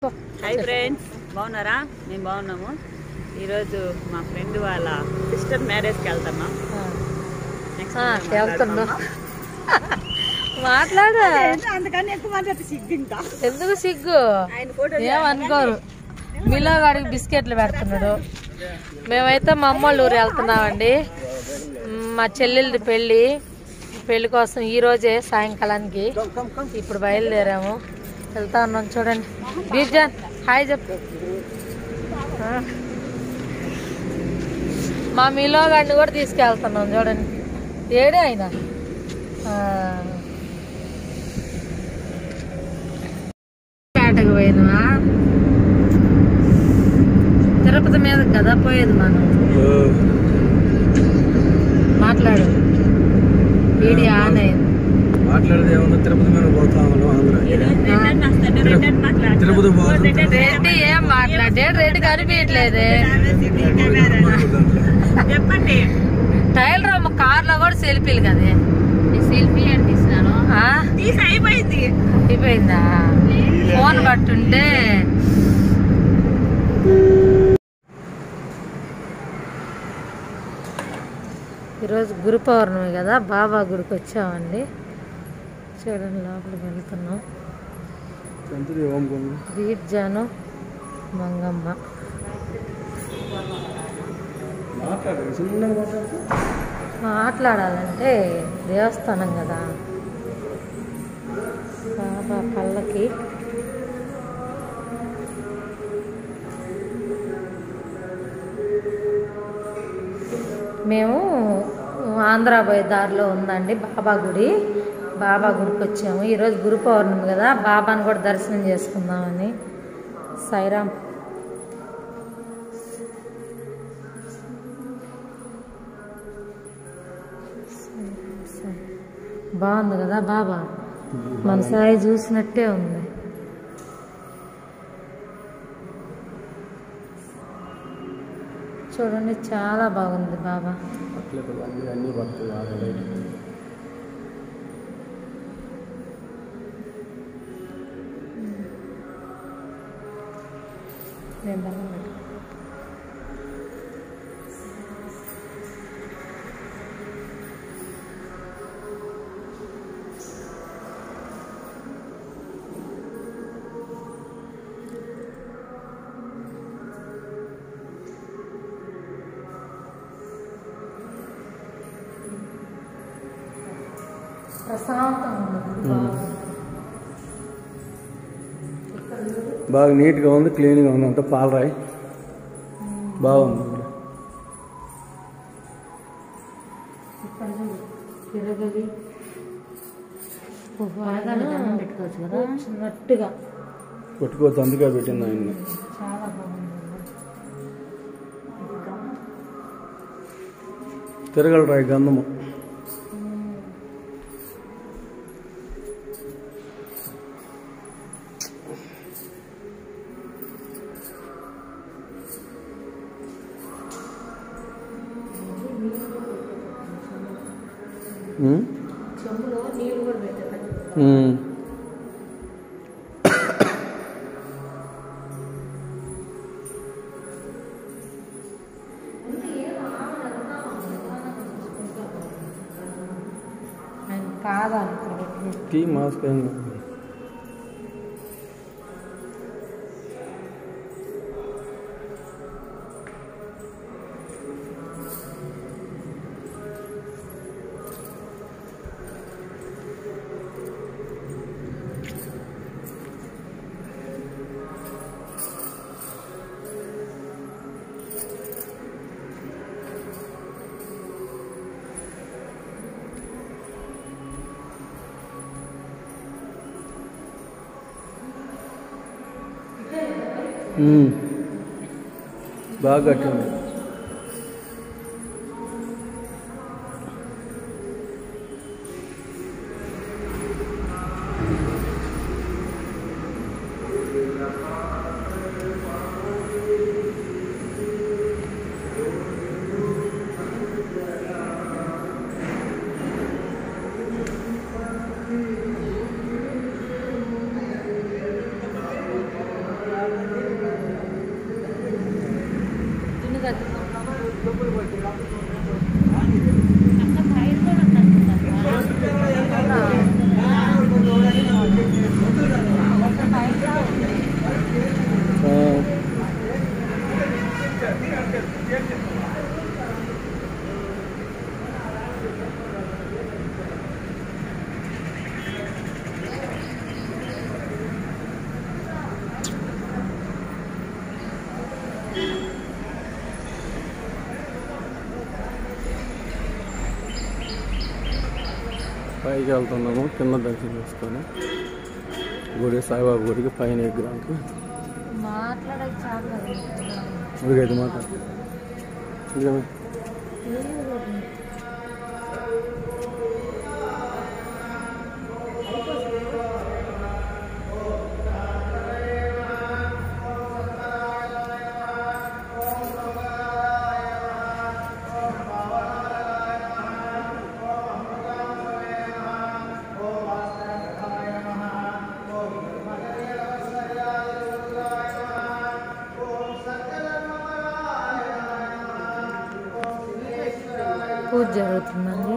Hi friends బాగున్నారా మేము బాగున్నాము ఈరోజు మా ఫ్రెండ్ వాళ్ళ సిస్టర్ మ్యారేజ్కి వెళ్తున్నాం Next ఆ, time వెళ్తున్నాం. మాట్లాడుకుందామా? మాట్లాడా అందుకని ఎక్కువ మాట్లాడితే సిగ్గు ఇంకా ఎందుకు సిగ్గు ఆయన ఫోటో ఏమనుకోరు మీలో వాడికి బిస్కెట్లు పెడుతున్నాడు మేమైతే మా అమ్మ వాళ్ళ ఊరు వెళ్తున్నామండి మ్, మా చెల్లెలది పెళ్ళి పెళ్లి కోసం ఈ రోజే సాయంకాలానికి ఇప్పుడు బయలుదేరాము వెళ్తా ఉన్నాం చూడండి బీర్జాన్ హాయ్ చెప్పు ఆ. మా మీలో గాడిని కూడా తీసుకెళ్తున్నాం చూడండి ఏడే ఆయన ఆ. పేటకు పోయినా తిరుపతి మీద కదా పోయేది మనం మాట్లాడు వీడియో ఆన్ అయింది మాట్లాడితే ఏమన్నా తిరుపతి మీద పోతాము ఆంధ్ర రెండని వస్తాడు, రెండని మాట్లాడు. తిరుపతి పోతుంది రెడ్డి ఏం మాట్లాడే రెడ్డి కనిపించట్లేదే చెప్పండి టైలర్ అమ్మ కార్ లో కూడా సెల్ఫీలు కదే సెల్ఫీ అంటిస్తున్నాను ఆ? తీసి అయిపోయింది అయిపోయిందా ఫోన్ పట్టుంటే ఈరోజు గురు పౌర్ణమి కదా బాబా గుడికి వచ్చామండి చూడండి లోపలికి వెళ్తున్నాం చంద్రుడు ఓం కొంగు బీర్జాను మంగమ్మ మాట్లాడు చిన్నగా మాట్లాడు మాట్లాడాలంటే దేవస్థానం కదా బాబా పల్లకి మేము ఆంధ్ర పోయే దారిలో ఉందండి బాబా గుడి బాబా గుడికి వచ్చాము ఈరోజు గురు పౌర్ణమి కదా బాబాని కూడా దర్శనం చేసుకుందామని సాయిరామ్ బాగుంది కదా బాబా మన సాయి చూసినట్టే ఉంది చూడండి చాలా బాగుంది బాబా అట్లే కదా అన్ని అన్నీ పడుతుంది ఆడ నేను దండం పెట్టు. ప్రశాంతంగా ఉంది బాగుంది. బాగా నీట్గా ఉంది క్లీన్గా ఉంది అంతా పాలరాయి బాగుంది ఇక్కడ చూడు తిరగలి పెట్టుకోవచ్చు కదా చిన్నట్టుగా కొట్టుకోవచ్చు అందుకే పెట్టింది ఆయన్ని చాలా బాగుంది తిరగలరాయి గంధము ఉమ్? చెంబులో నీళ్ళు కూడా పెట్టారు ఉమ్. ఆయన పాదాలు ఇక్కడ పెట్టి టీ మాస్క్ ఏం కాదు. ఉమ్. బాగా కట్టింది పైకి వెళ్తున్నాము కింద దర్శనం చేసుకొని గుడి సాయిబాబా గుడికి పైన విగ్రహానికి మాట్లాడక చాలా ఉడికైతే మాట ఇదిగో. పూజ జరుగుతుందండి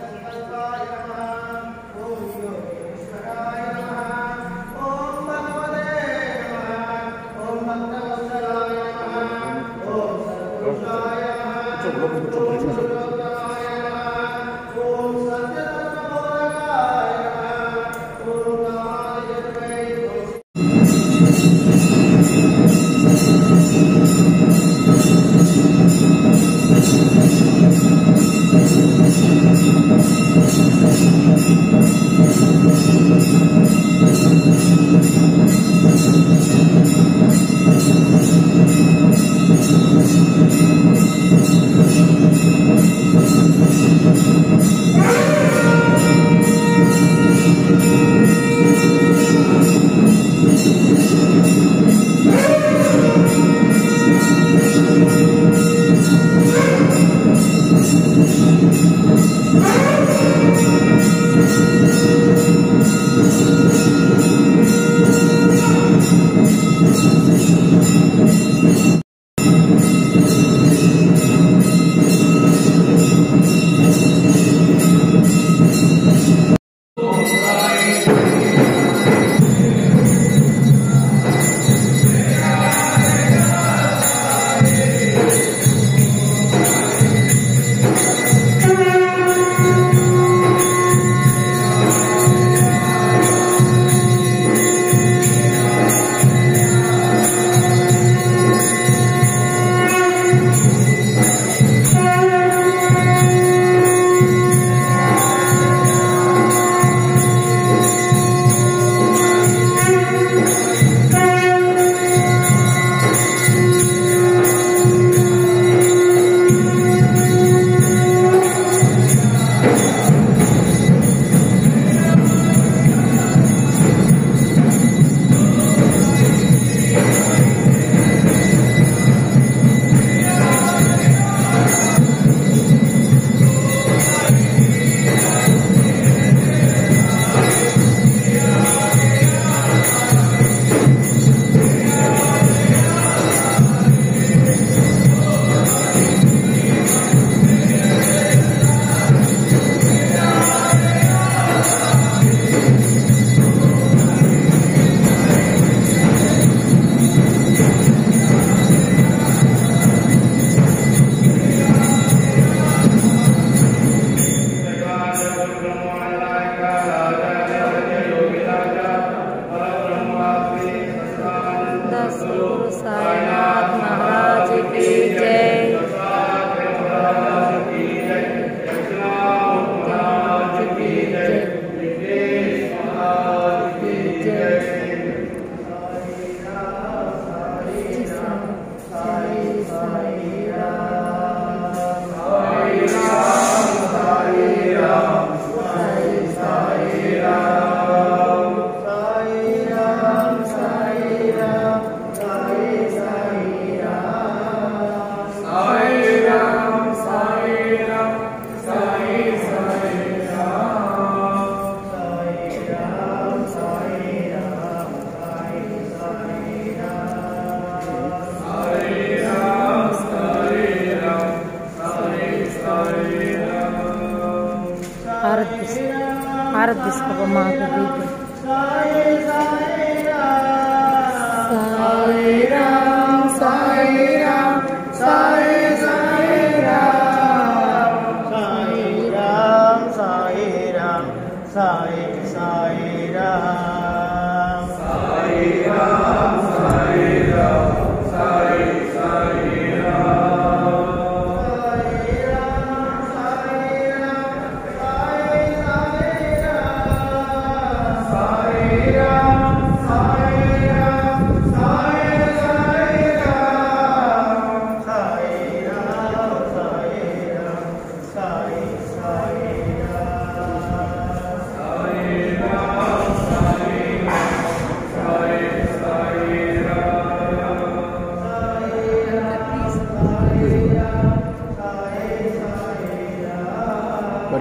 दस गुरु साईनाथ महाराज की जय महाराज की जय की जय साई साई राम साई राम साई साई राम హారతి తీసుకో హారతి తీసుకో మాకు దీపం సాయి రామ్ సాయి రామ్ సాయి సాయి రామ్ సాయి రామ్ సాయి రామ్ సాయి సాయి రామ్ సాయి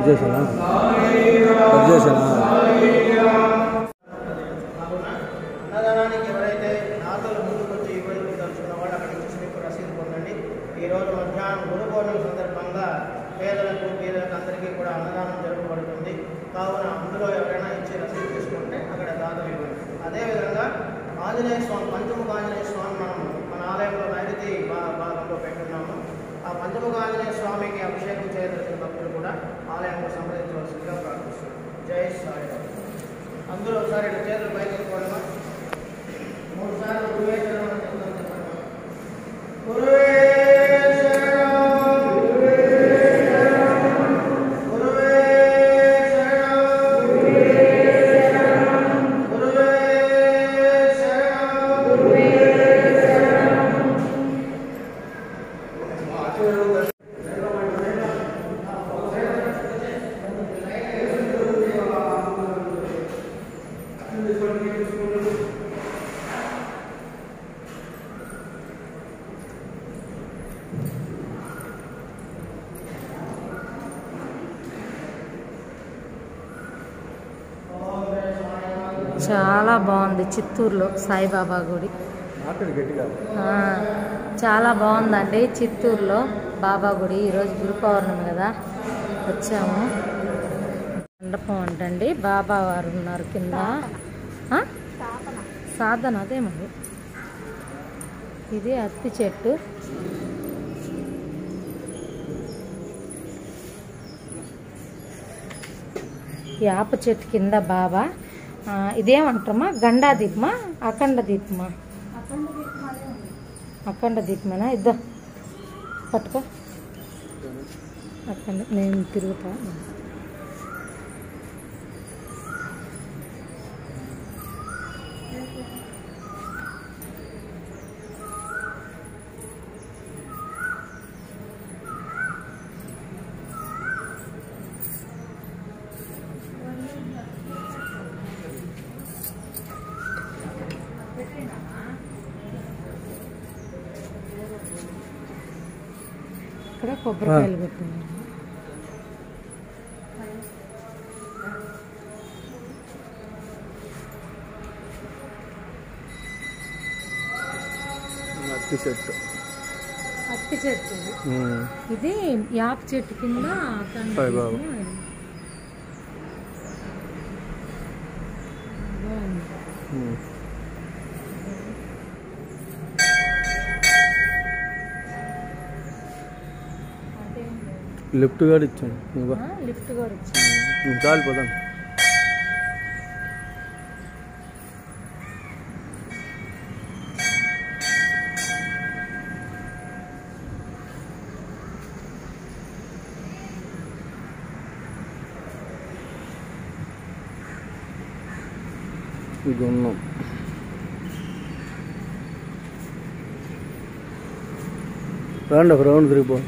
చేసానా కట్ చేసానా అన్నదానానికి ఎవరైతే దాతలు ముందుకు వచ్చి ఇవ్వడానికి తలుచుకున్న వాళ్ళు అక్కడ ఇచ్చి స్లిప్ రసీదు పొందండి ఈ రోజు మధ్యాహ్నం గురు పౌర్ణమి సందర్భంగా పేదలకు పేదలకు అందరికీ కూడా అన్నదానం జరపబడుతుంది కావున అందులో ఎవరైనా ఇచ్చి రసీదు తీసుకుంటే అక్కడ దాతలు ఇవ్వండి అదేవిధంగా ఆంజనేయ స్వామి పంచముఖ ఆంజనేయ స్వామి మనం మన ఆలయంలో నైరుతి భా- భాగంలో పెట్టున్నాము ఆ పంచముఖ ఆంజనేయ స్వామికి అభిషేకం చేయదలిచిన భక్తులు కూడా ఆలయంలో సంప్రదించవలసిందిగా ప్రార్థిస్తున్నాం జై సాయిరామ్ అందరూ ఒకసారి ఇట్లా చేతులు పైకి ఎత్తుకోవడమా మూడు సార్లు గురువే శరణం అని చెప్తాం చెప్పండి గురువే శరణం గురువే శరణం గురువే శరణం గురువే శరణం గురువే చాలా బాగుంది చిత్తూరులో సాయిబాబా గుడి మాట్లాడు గట్టిగా ఆ, చాలా బాగుందండి చిత్తూరులో బాబా గుడి ఈరోజు గురు పౌర్ణమి కదా వచ్చాము మండపం అంటండి బాబా వారు ఉన్నారు కింద ఆ? సాధన అదే మరి ఇది అత్తి చెట్టు యాప చెట్టు కింద బాబా ఆ, ఇదేమంటారమ్మా గండా దీపమా అఖండ దీపమా అఖండ దీపమేనా ఇద్దా పట్టుకో అఖండ నేను తిరుగుతా ఇక్కడ కొబ్బరికాయలు పెట్టాను అత్తి చెట్టు అత్తి చెట్టు ఇది. ఉమ్. ఇది యాప చెట్టు కింద అఖండ సాయిబాబా. దీపం. బాగుంది. ఉమ్. లిఫ్ట్ కూడా ఇచ్చాను నువ్వు ఆ, లిఫ్ట్ కూడా ఇచ్చింది చాలు పోదాం గున్నం రండి ఒక రౌండ్ తిరిగిపో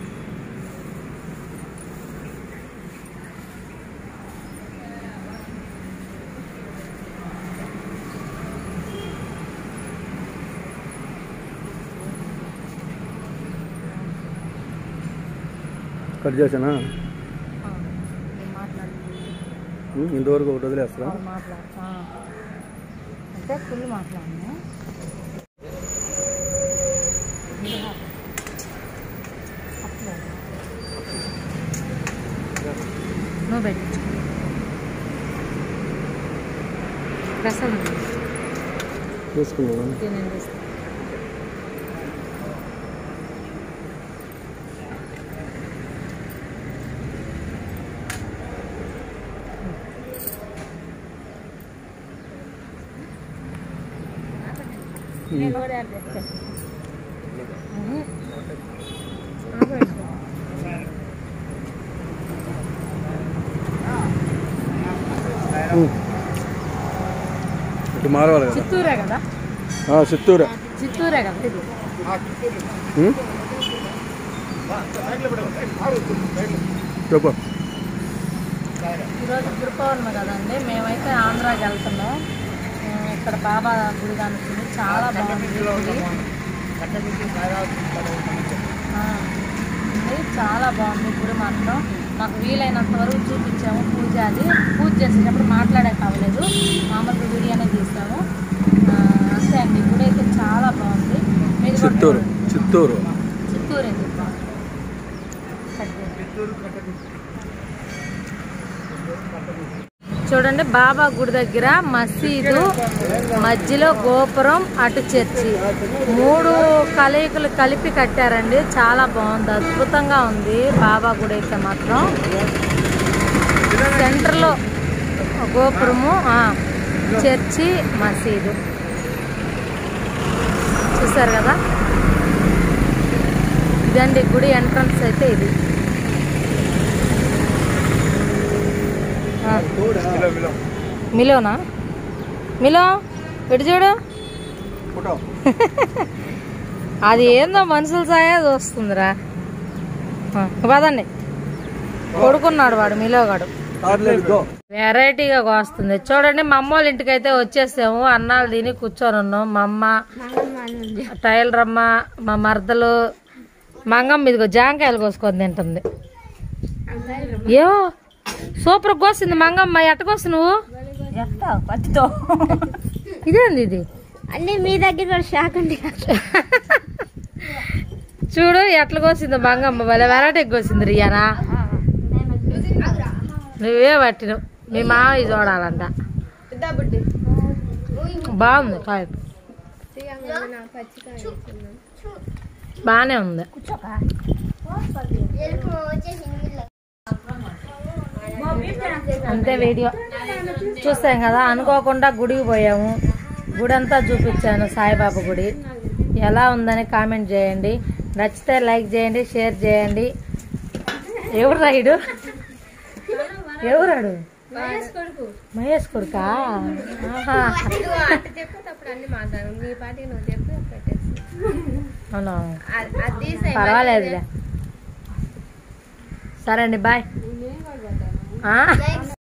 కట్ చేసానా ఆ, నేను మాట్లాడుతున్నాను ఉమ్, ఇంతవరకు ఒకటి వదిలేస్తారా మాట్లాడతా అంటే ఫుల్ మాట్లాడను అట్లా నువ్వు పెట్టు ప్రసాదం తీసుకున్నాను నేను చేస్తాను నేను కూడా యాడ్ చేస్తాను ఉహు. నాకు పెట్టు. ఇటు మారవాలి కదా చిత్తూరే కదా ఆ, చిత్తూరే చిత్తూరే కదా ఇది ఉమ్? చెప్పు ఈరోజు గురు పౌర్ణమి కదండి మేమైతే ఆంధ్రాకి వెళ్తున్నాం ఆ, ఇక్కడ బాబా గుడి కనుక్కుంది చాలా బాగుంది గుడి. ఆ, ఉంది. చాలా బాగుంది గుడి మాత్రం మాకు వీలైనంత వరకు చూపించాము పూజ అది పూజ చేసేటప్పుడు మాట్లాడే కావలేదు మామూలుగా వీడియోనే తీసాము ఆ, అంతే అండి గుడి అయితే చాలా బాగుంది మీది కూడా చిత్తూరు చిత్తూరు చిత్తూరు అని చెప్పాను చూడండి బాబా గుడి దగ్గర మసీదు మధ్యలో గోపురం అటు చర్చి మూడు కలయికలు కలిపి కట్టారండి చాలా బాగుంది అద్భుతంగా ఉంది బాబా గుడి అయితే మాత్రం సెంటర్లో గోపురము ఆ, చర్చి మసీదు చూసారు కదా ఇదండి గుడి ఎంట్రన్స్ అయితే ఇది ఆ. మిలోనా మిలో ఇటు చూడు అది ఏందో మనుషుల సాయే చూస్తుందిరా ఆ, పదండి కొడుకున్నాడు వాడు మిలోగాడు వెరైటీగా కోస్తుంది చూడండి మా అమ్మ వాళ్ళ ఇంటికి అయితే వచ్చేసాము అన్నాలు తిని కూర్చొని ఉన్నాం మా అమ్మ టైలర్ అమ్మ మా మరదలు మంగమ్మ ఇదిగో జాంకాయలు కోసుకొని తింటుంది ఏ సూపర్ కోసింది మంగమ్మ ఎట్ట కోసి నువ్వు చెప్తా పచ్చితో ఇదేంది ఇది అన్నీ మీ దగ్గర కూడా షాక్ అండి చూడు ఎట్లా కోసింది మంగమ్మ భలే వెరైటీ కోసింది రియానా నువ్వే పట్టినవు మీ మామయ్య చూడాలంట బాగుంది కాయ బాగానే ఉంది అంతే వీడియో చూసాం కదా అనుకోకుండా గుడికి పోయాము గుడి అంతా చూపించాను సాయిబాబా గుడి ఎలా ఉందని కామెంట్ చేయండి నచ్చితే లైక్ చేయండి షేర్ చేయండి ఎవరు రాయుడు ఎవరాడు మహేష్ కొడుకా ఆహా. అవునా పర్వాలేదులే సరే అండి బాయ్